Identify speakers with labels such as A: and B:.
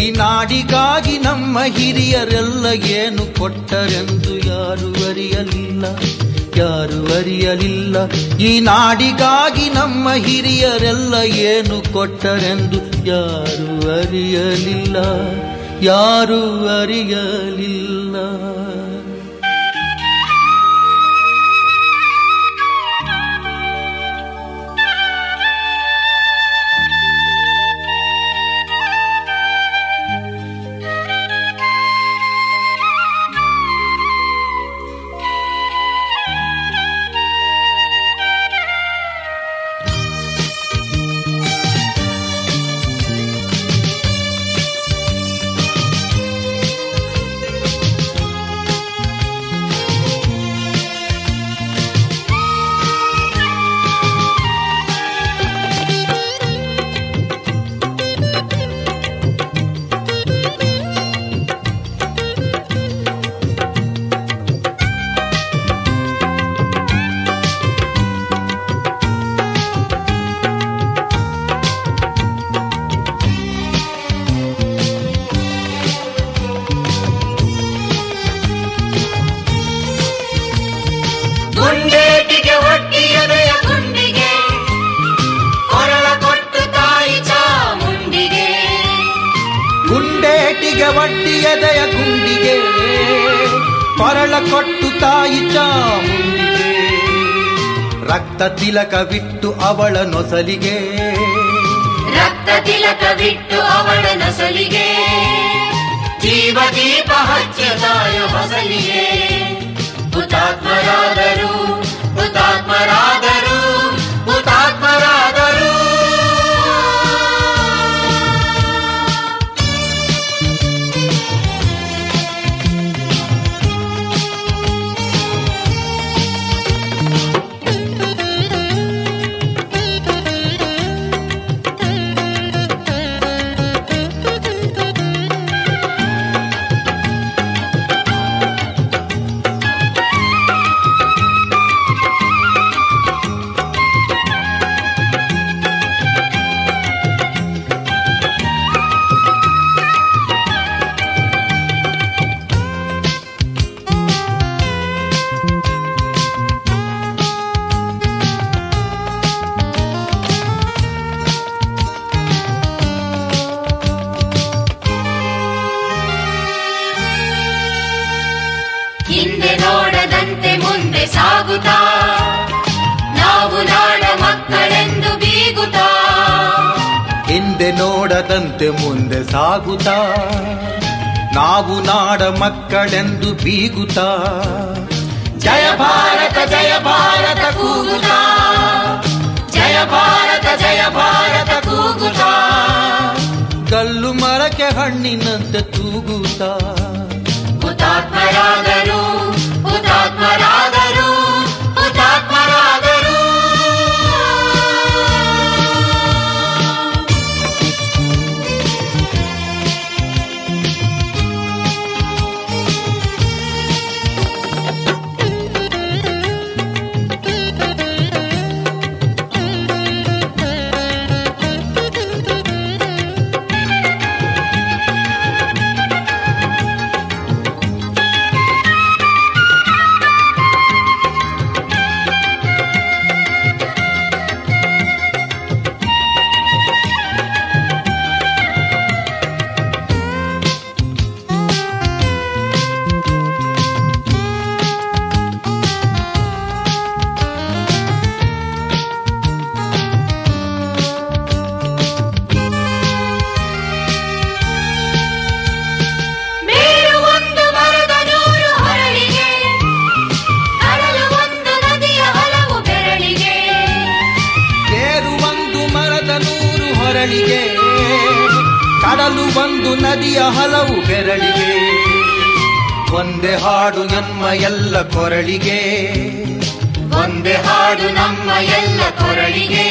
A: ನಾಡಿಗಾಗಿ ನಮ್ಮ ಹಿರಿಯರೆಲ್ಲ ಏನು ಕೊಟ್ಟರೆಂದು ಯಾರು ಅರಿಯಲಿಲ್ಲ ಯಾರು ಅರಿಯಲಿಲ್ಲ ಈ ನಾಡಿಗಾಗಿ ನಮ್ಮ ಹಿರಿಯರೆಲ್ಲ ಏನು ಕೊಟ್ಟರೆಂದು ಯಾರು ಅರಿಯಲಿಲ್ಲ ಯಾರು ಅರಿಯಲಿಲ್ಲ
B: ಗುಂಡೇಟಿಗೆ ಒಟ್ಟಿಯದೆಯ ಗುಂಡಿಗೆ ಕೊರಳ ಕೊಟ್ಟು ತಾಯಿ ಚಾಮುಂಡಿಗೆ
A: ಗುಂಡೇಟಿಗೆ ಒಡ್ಡಿಯದೆಯ ಗುಂಡಿಗೆ ಕೊರಳ ಕೊಟ್ಟು ತಾಯಿ ಚಾಮುಂಡಿಗೆ ರಕ್ತ ತಿಲಕವಿಟ್ಟು ಅವಳ ನೊಸಲಿಗೆ
B: ರಕ್ತ ತಿಲಕವಿಟ್ಟು ಅವಳ ನಸಲಿಗೆ ಜೀವ ದೀಪ ಹಚ್ಚದಾಯ ಹೊಸಲಿಗೆ ಹುತಾತ್ಮರಾದರು ಹುತಾತ್ಮರಾದರು ಹುತಾತ್ಮರಾದರು ಹಿಂದೆ ನೋಡದಂತೆ ಮುಂದೆ ಸಾಗುತ್ತಾ ನಾವು ನಾಡ ಮಕ್ಕಳೆಂದು ಬೀಗುತ್ತಾ
A: ಹಿಂದೆ ನೋಡದಂತೆ ಮುಂದೆ ಸಾಗುತ್ತಾ ನಾವು ನಾಡ ಮಕ್ಕಳೆಂದು ಬೀಗುತ್ತಾ ಜಯ ಭಾರತ ಜಯ ಭಾರತ ಕೂಗುತ್ತಾ ಜಯ ಭಾರತ ಜಯ ಭಾರತ ಕೂಗುತ್ತಾ ಕಲ್ಲು ಮರಕ್ಕೆ ಹಣ್ಣಿನಂತೆ ತೂಗುತ್ತಾ
B: ಹುತಾತ್ಮರಾದರು ಹುತಾತ್ಮರಾದರು ಹುತಾತ್ಮರಾದರು ಮೇರು ಒಂದು ಮರದ ನೂರು ಹರಳಿಗೆ ಅರಳು ಒಂದು ನದಿಯ ಹಲವು ಬೆರಳಿಗೆ
A: ತೇರು ಒಂದು ಮರದ ನೂರು ಹೊರಳಿಗೆ ಕಡಲು ಒಂದು ನದಿಯ ಹಲವು ಬೆರಳಿಗೆ ಒಂದೇ ಹಾಡು ನಮ್ಮ ಎಲ್ಲ ಕೊರಳಿಗೆ
B: ಒಂದೇ ಹಾಡು ನಮ್ಮ ಎಲ್ಲ ಕೊರಳಿಗೆ